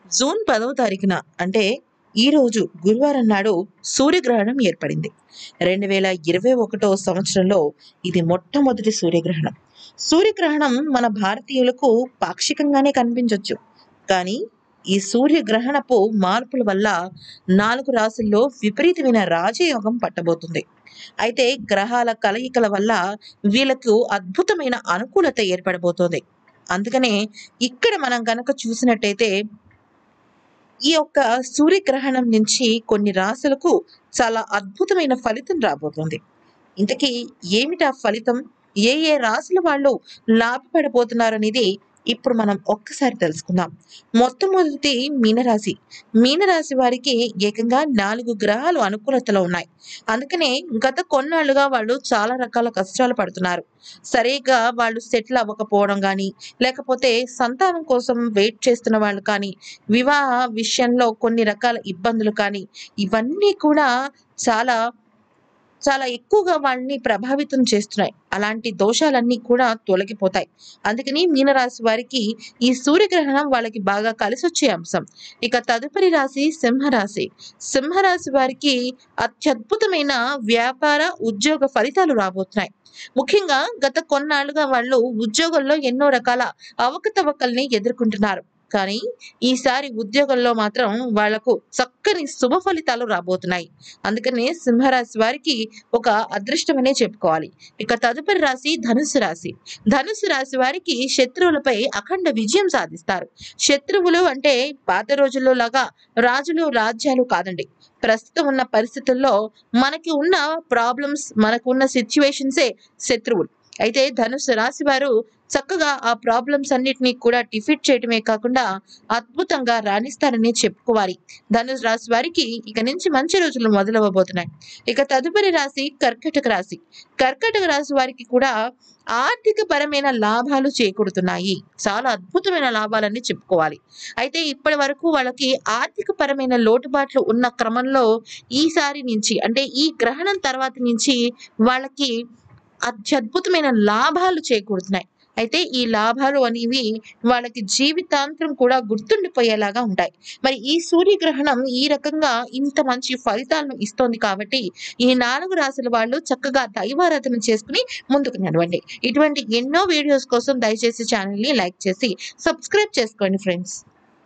June పదవ తారీఖున అంటే ఈ రోజు గురువారం నాడు సూర్యగ్రహణం ఏర్పడింది రెండు వేల ఇరవై ఒకటో సంవత్సరంలో ఇది మొట్టమొదటి సూర్యగ్రహణం సూర్యగ్రహణం మన భారతీయులకు పాక్షికంగానే కనిపించవచ్చు కానీ ఈ సూర్యగ్రహణపు మార్పుల వల్ల నాలుగు రాశుల్లో విపరీతమైన రాజయోగం పట్టబోతుంది అయితే గ్రహాల కలయికల వల్ల వీళ్ళకు అద్భుతమైన అనుకూలత ఏర్పడబోతోంది అందుకనే ఇక్కడ మనం గనక చూసినట్టయితే ఈ యొక్క సూర్యగ్రహణం నుంచి కొన్ని రాశులకు చాలా అద్భుతమైన ఫలితం రాబోతుంది ఇంతకీ ఏమిటా ఫలితం ఏ ఏ రాశుల వాళ్ళు లాభపడబోతున్నారు అనేది ఇప్పుడు మనం ఒక్కసారి తెలుసుకుందాం మొట్టమొదటి మీనరాశి మీనరాశి వారికి ఏకంగా నాలుగు గ్రహాలు అనుకూలతలో ఉన్నాయి అందుకనే గత కొన్నాళ్ళుగా వాళ్ళు చాలా రకాల కష్టాలు పడుతున్నారు సరిగా వాళ్ళు సెటిల్ అవ్వకపోవడం కానీ లేకపోతే సంతానం కోసం వెయిట్ చేస్తున్న వాళ్ళు కానీ వివాహ విషయంలో కొన్ని రకాల ఇబ్బందులు కానీ ఇవన్నీ కూడా చాలా చాలా ఎక్కువగా వాళ్ళని ప్రభావితం చేస్తున్నాయి అలాంటి దోషాలన్నీ కూడా తొలగిపోతాయి అందుకని మీనరాశి వారికి ఈ సూర్యగ్రహణం వాళ్ళకి బాగా కలిసి వచ్చే అంశం ఇక తదుపరి రాశి సింహరాశి సింహరాశి వారికి అత్యద్భుతమైన వ్యాపార ఉద్యోగ ఫలితాలు రాబోతున్నాయి ముఖ్యంగా గత కొన్నాళ్ళుగా వాళ్ళు ఉద్యోగంలో ఎన్నో రకాల అవకతవకల్ని ఎదుర్కొంటున్నారు కానీ ఈసారి ఉద్యోగంలో మాత్రం వాళ్లకు చక్కని శుభ ఫలితాలు రాబోతున్నాయి అందుకనే సింహరాశి వారికి ఒక అదృష్టమనే చెప్పుకోవాలి ఇక తదుపరి రాశి ధనుసు రాశి ధనుసు రాశి వారికి శత్రువులపై అఖండ విజయం సాధిస్తారు శత్రువులు అంటే పాత రోజుల్లో లాగా రాజులు రాజ్యాలు కాదండి ప్రస్తుతం ఉన్న పరిస్థితుల్లో మనకి ఉన్న ప్రాబ్లమ్స్ మనకు ఉన్న సిచ్యువేషన్సే శత్రువులు అయితే ధనుసు రాశి వారు చక్కగా ఆ ప్రాబ్లమ్స్ అన్నిటినీ కూడా డిఫీట్ చేయడమే కాకుండా అద్భుతంగా రాణిస్తారని చెప్పుకోవాలి ధనుసు రాశి వారికి ఇక నుంచి మంచి రోజులు మొదలవ్వబోతున్నాయి ఇక తదుపరి రాశి కర్కటక రాశి కర్కటక రాశి వారికి కూడా ఆర్థిక పరమైన లాభాలు చేకూరుతున్నాయి చాలా అద్భుతమైన లాభాలని చెప్పుకోవాలి అయితే ఇప్పటి వరకు వాళ్ళకి ఆర్థిక పరమైన లోటుబాట్లు ఉన్న క్రమంలో ఈసారి నుంచి అంటే ఈ గ్రహణం తర్వాత నుంచి వాళ్ళకి అత్యద్భుతమైన లాభాలు చేకూరుతున్నాయి అయితే ఈ లాభాలు అనేవి వాళ్ళకి జీవితాంతరం కూడా గుర్తుండిపోయేలాగా ఉంటాయి మరి ఈ సూర్యగ్రహణం ఈ రకంగా ఇంత మంచి ఫలితాలను ఇస్తోంది కాబట్టి ఈ నాలుగు రాశుల వాళ్ళు చక్కగా దైవారాధన చేసుకుని ముందుకు నడవండి ఇటువంటి ఎన్నో వీడియోస్ కోసం దయచేసి ఛానల్ని లైక్ చేసి సబ్స్క్రైబ్ చేసుకోండి ఫ్రెండ్స్